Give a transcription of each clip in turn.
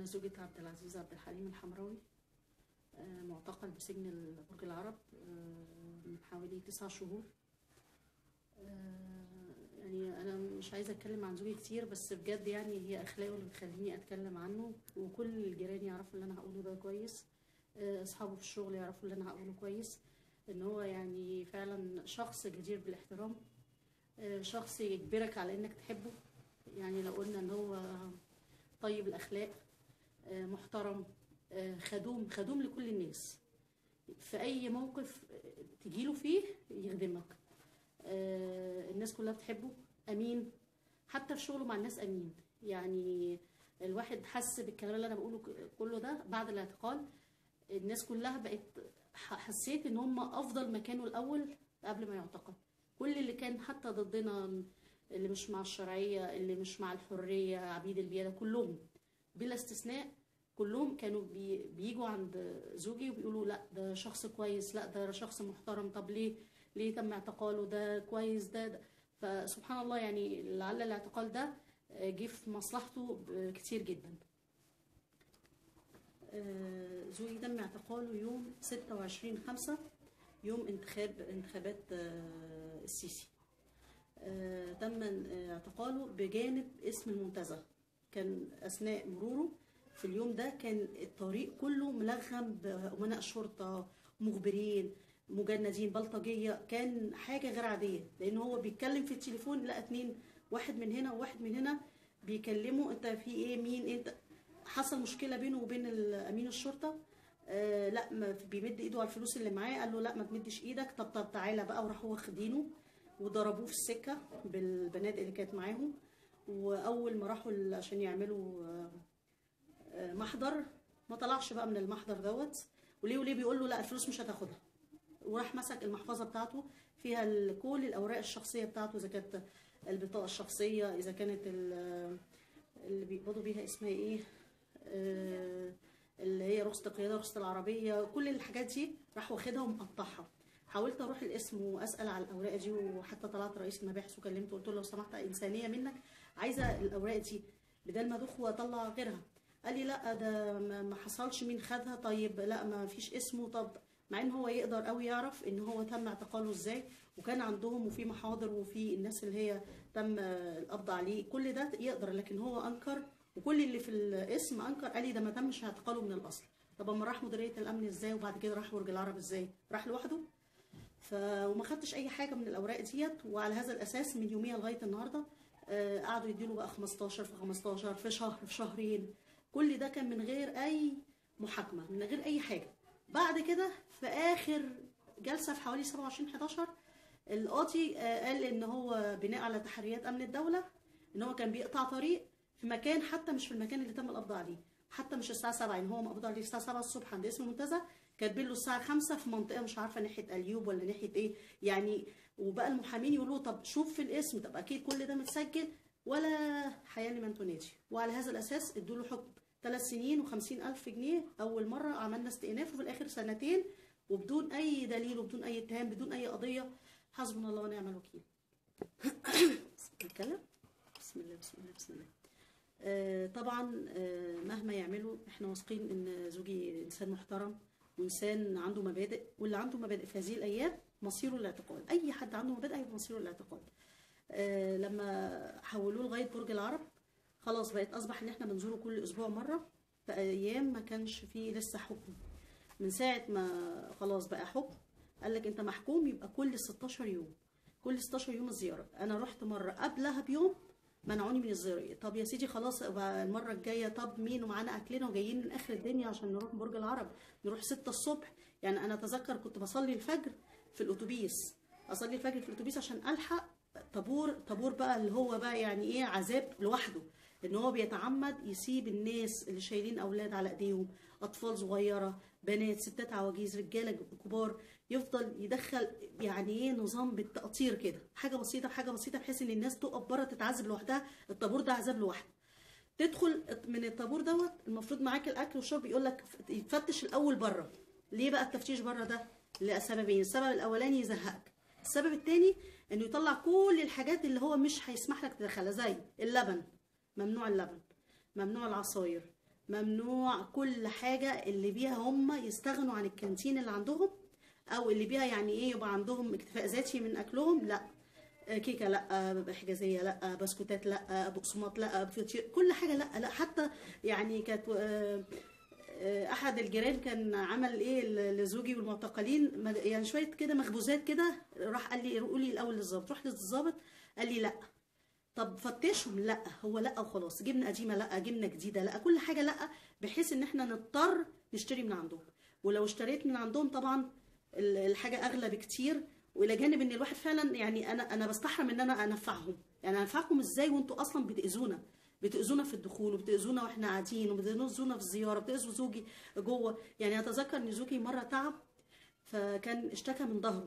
أنا زوجة عبد العزيز عبد الحليم الحمراوي آه، معتقل بسجن برج العرب آه، من حوالي تسع شهور آه، يعني أنا مش عايزة أتكلم عن زوجي كتير بس بجد يعني هي أخلاقه اللي بتخليني أتكلم عنه وكل الجيران يعرفوا اللي أنا هقوله ده كويس آه، أصحابه في الشغل يعرفوا اللي أنا هقوله كويس إن هو يعني فعلا شخص جدير بالاحترام آه، شخص يجبرك على إنك تحبه يعني لو قلنا إن هو طيب الأخلاق آه، محترم آه، خدوم خدوم لكل الناس في أي موقف آه، تجيله فيه يخدمك آه، الناس كلها بتحبه أمين حتى في شغله مع الناس أمين يعني الواحد حس بالكلام اللي أنا بقوله ك- كله ده بعد الاعتقال الناس كلها بقت ح- حسيت إن هم أفضل ما كانوا الأول قبل ما يعتقل كل اللي كان حتى ضدنا اللي مش مع الشرعية اللي مش مع الحرية عبيد البيادة كلهم بلا استثناء كلهم كانوا بي بيجوا عند زوجي وبيقولوا لا ده شخص كويس لا ده شخص محترم طب ليه ليه تم اعتقاله ده كويس ده, ده فسبحان الله يعني لعل الاعتقال ده آه، جه في مصلحته ب- كتير جدا آه، زوجي تم اعتقاله يوم 26 5 يوم انتخاب انتخابات آه، السيسي آه، تم آه، اعتقاله بجانب اسم المنتزه كان اثناء مروره في اليوم ده كان الطريق كله ملغم بامناء شرطه مخبرين مجندين بلطجيه كان حاجه غير عاديه لان هو بيتكلم في التليفون لقى اتنين واحد من هنا وواحد من هنا بيكلموا انت في ايه مين انت حصل مشكله بينه وبين ال- امين الشرطه آه لا ما بيمد ايده على الفلوس اللي معاه قال له لا ما تمدش ايدك طب طب تعالى بقى وراحوا واخدينه وضربوه في السكه بالبنات اللي كانت معاهم واول ما راحوا ال- عشان يعملوا آه، آه، محضر ما طلعش بقى من المحضر دوت وليه وليه بيقول له لا الفلوس مش هتاخدها وراح مسك المحفظه بتاعته فيها ال- كل الاوراق الشخصيه بتاعته اذا كانت البطاقه الشخصيه اذا كانت ال- اللي بيقبضوا بيها اسمها ايه آه، اللي هي رخصه القياده رخصه العربيه كل الحاجات دي راح واخدها ومقطعها حاولت اروح القسم واسال على الاوراق دي وحتى طلعت رئيس المباحث وكلمته قلت له لو سمحت انسانيه منك عايزه الاوراق دي بدل ما ادوخ واطلع غيرها قال لي لا ده ما ما حصلش مين خدها طيب لا ما فيش اسمه طب مع ان هو يقدر قوي يعرف ان هو تم اعتقاله ازاي وكان عندهم وفي محاضر وفي الناس اللي هي تم آه، القبض عليه كل ده يقدر لكن هو انكر وكل اللي في الاسم انكر قال لي ده ما تمش اعتقاله من الاصل طب اما راح مديريه الامن ازاي وبعد كده راح برج العرب ازاي راح لوحده ف وما خدتش اي حاجه من الاوراق ديت وعلى هذا الاساس من يوميها لغايه النهارده آه، قعدوا يديله بقى 15 في 15 في شهر في شهرين كل ده كان من غير اي محاكمه من غير اي حاجه بعد كده في اخر جلسه في حوالي 27 11 القاضي آه، قال ان هو بناء على تحريات امن الدوله ان هو كان بيقطع طريق في مكان حتى مش في المكان اللي تم القبض عليه حتى مش الساعه 7 يعني هو مقبوض عليه الساعه 7 الصبح عند اسم المنتزه كاتبين له الساعه 5 في منطقه مش عارفه ناحيه اليوب ولا ناحيه ايه يعني وبقى المحامين يقولوا طب شوف في الاسم طب اكيد كل ده متسجل ولا حياه لمن تنادي وعلى هذا الاساس ادوا له حكم ثلاث سنين و50 الف جنيه اول مره عملنا استئناف وفي الاخر سنتين وبدون اي دليل وبدون اي اتهام بدون اي قضيه حسبنا الله ونعم الوكيل نتكلم بسم الله بسم الله بسم الله آه، طبعا آه، مهما يعملوا احنا واثقين ان زوجي انسان محترم وانسان عنده مبادئ واللي عنده مبادئ في هذه الايام مصيره الاعتقال اي حد عنده مبادئ هيبقى مصيره الاعتقال آه، لما حولوه لغايه برج العرب خلاص بقت اصبح ان احنا بنزوره كل اسبوع مره في ايام ما كانش فيه لسه حكم من ساعه ما خلاص بقى حكم قال لك انت محكوم يبقى كل 16 يوم كل 16 يوم الزياره انا رحت مره قبلها بيوم منعوني من الزياره طب يا سيدي خلاص بقى المره الجايه طب مين ومعانا اكلنا وجايين من اخر الدنيا عشان نروح برج العرب نروح 6 الصبح يعني انا اتذكر كنت بصلي الفجر في الاتوبيس اصلي الفجر في الاتوبيس عشان الحق طابور طابور بقى اللي هو بقى يعني ايه عذاب لوحده ان هو بيتعمد يسيب الناس اللي شايلين اولاد على ايديهم اطفال صغيره بنات ستات عواجيز رجاله كبار يفضل يدخل يعني ايه نظام بالتقطير كده حاجه بسيطه بحاجه بسيطه بحيث ان الناس تقف بره تتعذب لوحدها الطابور ده عذاب لوحده تدخل من الطابور دوت المفروض معاك الاكل والشرب يقول لك يتفتش الاول بره ليه بقى التفتيش بره ده لسببين السبب الاولاني يزهقك السبب الثاني انه يطلع كل الحاجات اللي هو مش هيسمح لك تدخلها زي اللبن ممنوع اللبن ممنوع العصاير ممنوع كل حاجه اللي بيها هم يستغنوا عن الكانتين اللي عندهم او اللي بيها يعني ايه يبقى عندهم اكتفاء ذاتي من اكلهم لا آه، كيكه لا آه، حجازيه لا آه، بسكوتات لا آه، بقسماط لا آه، فطير كل حاجه لا لا حتى يعني كانت آه، آه، احد الجيران كان عمل ايه ل- لزوجي والمعتقلين مد- يعني شويه كده مخبوزات كده راح قال لي قولي الاول للظابط رحت للظابط قال لي لا طب فتشهم لا هو لا وخلاص جبنه قديمه لا جبنه جديده لا كل حاجه لا بحيث ان احنا نضطر نشتري من عندهم ولو اشتريت من عندهم طبعا ال- الحاجه اغلى بكتير والى جانب ان الواحد فعلا يعني انا انا بستحرم ان انا انفعهم يعني انفعكم ازاي وانتوا اصلا بتاذونا بتاذونا في الدخول وبتاذونا واحنا قاعدين وبتاذونا في الزياره بتاذوا زوجي جوه يعني اتذكر ان زوجي مره تعب فكان اشتكى من ظهره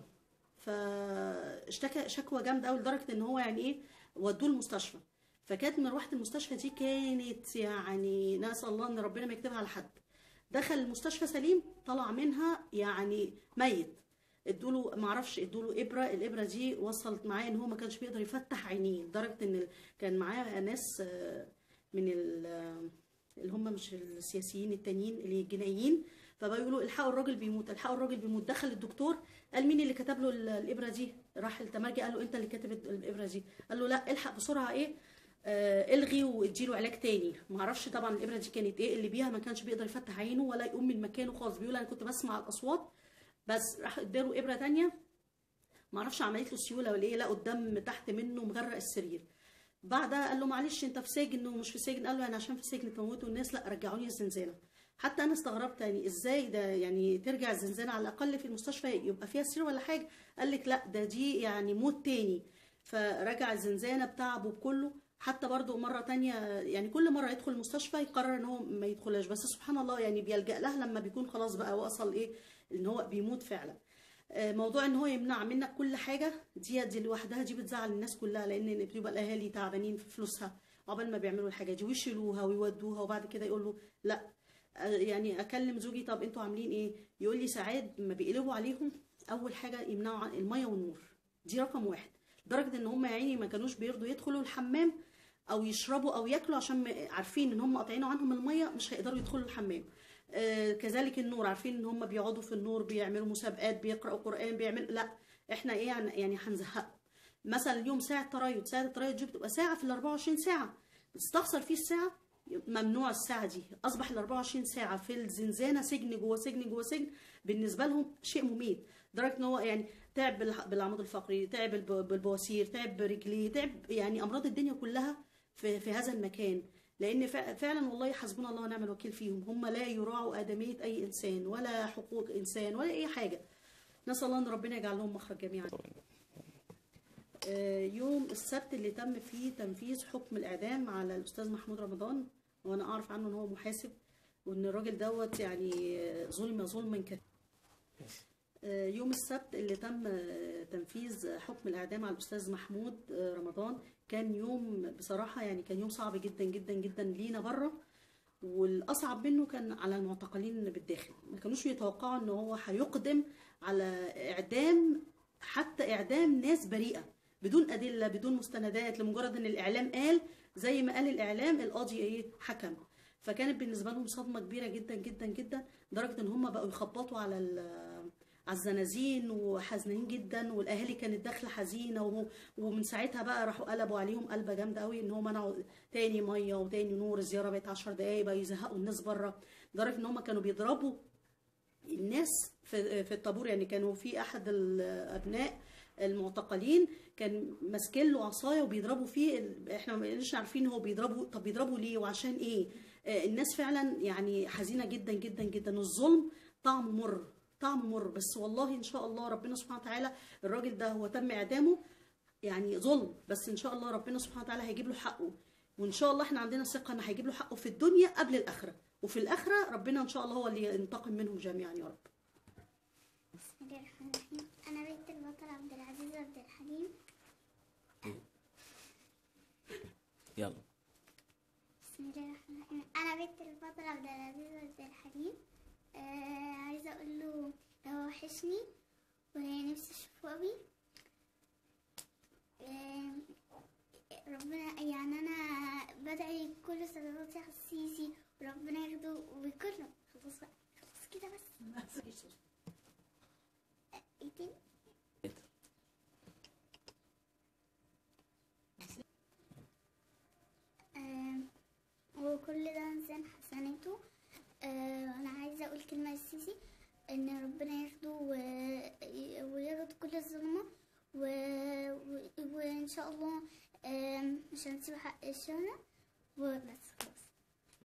فاشتكى شكوى جامده قوي لدرجه ان هو يعني ايه ودوه المستشفى فكانت مروحه المستشفى دي كانت يعني نسال الله ان ربنا ما يكتبها على حد دخل المستشفى سليم طلع منها يعني ميت ادوله ما اعرفش ادوله ابره الابره دي وصلت معاه ان هو ما كانش بيقدر يفتح عينيه لدرجه ان ال- كان معاه ناس آه، من ال- آه، اللي هم مش السياسيين التانيين اللي الجنائيين فبقوا يقولوا الحقوا الراجل بيموت الحقوا الراجل بيموت دخل الدكتور قال مين اللي كتب له ال- الابره دي راح التمرجي قال له انت اللي كاتب الابره دي قال له لا الحق بسرعه ايه آه الغي واديله علاج تاني ما اعرفش طبعا الابره دي كانت ايه اللي بيها ما كانش بيقدر يفتح عينه ولا يقوم من مكانه خالص بيقول انا كنت بسمع الاصوات بس راح اداله ابره تانية ما اعرفش عملت له سيوله ولا ايه لقوا الدم تحت منه مغرق السرير بعدها قال له معلش انت في سجن ومش في سجن قال له انا عشان في سجن تموتوا الناس لا رجعوني الزنزانه حتى انا استغربت يعني ازاي ده يعني ترجع الزنزانه على الاقل في المستشفى يبقى فيها سرير ولا حاجه قال لك لا ده دي يعني موت تاني فرجع الزنزانه بتعبه بكله حتى برضو مرة تانية يعني كل مرة يدخل المستشفى يقرر ان هو ما يدخلهاش بس سبحان الله يعني بيلجأ لها لما بيكون خلاص بقى وصل ايه ان هو بيموت فعلا آه، موضوع ان هو يمنع منك كل حاجه دي دي لوحدها دي بتزعل الناس كلها لان بيبقى الاهالي تعبانين في فلوسها عقبال ما بيعملوا الحاجه دي ويشيلوها ويودوها وبعد كده يقول له لا آه، يعني اكلم زوجي طب انتوا عاملين ايه يقول لي ساعات لما بيقلبوا عليهم اول حاجه يمنعوا عن الميه والنور دي رقم واحد لدرجه ان هم يا عيني ما كانوش بيرضوا يدخلوا الحمام او يشربوا او ياكلوا عشان م- عارفين ان هم قاطعين عنهم الميه مش هيقدروا يدخلوا الحمام آه، كذلك النور عارفين ان هم بيقعدوا في النور بيعملوا مسابقات بيقراوا قران بيعملوا لا احنا ايه يعني يعني هنزهقهم مثلا اليوم ساعه تريض ساعه التريض دي بتبقى ساعه في ال 24 ساعه بتستخسر فيه الساعه ممنوع الساعه دي اصبح ال 24 ساعه في الزنزانه سجن جوه سجن جوه سجن بالنسبه لهم شيء مميت لدرجه ان هو يعني تعب بالح- بالعمود الفقري تعب بالب- بالبواسير تعب برجليه تعب يعني امراض الدنيا كلها في, في هذا المكان لان فع- فعلا والله حسبنا الله ونعم الوكيل فيهم هم لا يراعوا ادميه اي انسان ولا حقوق انسان ولا اي حاجه نسال الله ان ربنا يجعل لهم مخرج جميعا آه، يوم السبت اللي تم فيه تنفيذ حكم الاعدام على الاستاذ محمود رمضان وانا اعرف عنه ان هو محاسب وان الراجل دوت يعني آه، ظلم ظلما كثيرا آه، يوم السبت اللي تم آه، تنفيذ حكم الاعدام على الاستاذ محمود آه، رمضان كان يوم بصراحه يعني كان يوم صعب جدا جدا جدا لينا بره والاصعب منه كان على المعتقلين بالداخل ما كانوش يتوقعوا ان هو هيقدم على اعدام حتى اعدام ناس بريئه بدون ادله بدون مستندات لمجرد ان الاعلام قال زي ما قال الاعلام القاضي ايه حكم فكانت بالنسبه لهم صدمه كبيره جدا جدا جدا لدرجه ان هم بقوا يخبطوا على ال- على الزنازين وحزنين جدا والاهالي كانت داخله حزينه وهو- ومن ساعتها بقى راحوا قلبوا عليهم قلبه جامده قوي ان هم منعوا تاني ميه وتاني نور الزياره بقت 10 دقايق بقى يزهقوا الناس بره لدرجه ان هم كانوا بيضربوا الناس في في الطابور يعني كانوا في احد الابناء المعتقلين كان ماسكين له عصايه وبيضربوا فيه ال- احنا ما بقيناش عارفين هو بيضربوا طب بيضربوا ليه وعشان ايه آه، الناس فعلا يعني حزينه جدا جدا جدا الظلم طعمه مر طعمه مر بس والله ان شاء الله ربنا سبحانه وتعالى الراجل ده هو تم اعدامه يعني ظلم بس ان شاء الله ربنا سبحانه وتعالى هيجيب له حقه وان شاء الله احنا عندنا ثقه ان هيجيب له حقه في الدنيا قبل الاخره وفي الاخره ربنا ان شاء الله هو اللي ينتقم منهم جميعا يا رب بسم الله الرحمن الرحيم أنا بنت البطل عبد العزيز عبد الحليم يلا بسم الله الرحمن الرحيم أنا بنت البطل عبد العزيز عبد الحليم آه عايزة أقول له هو وحشني ونفسي أشوفه أوي آه ربنا يعني أنا بدعي كل صلواتي على السيسي ربنا ياخده ويكرم خلاص بقى خلاص كده بس ايه تاني آم، وكل ده ميزان حسناته آه، انا عايزه اقول كلمه للسيسي ان ربنا ياخده و- ويرد كل الظلمه و... و... وان شاء الله آم، مش هنسيب حق الشهداء وبس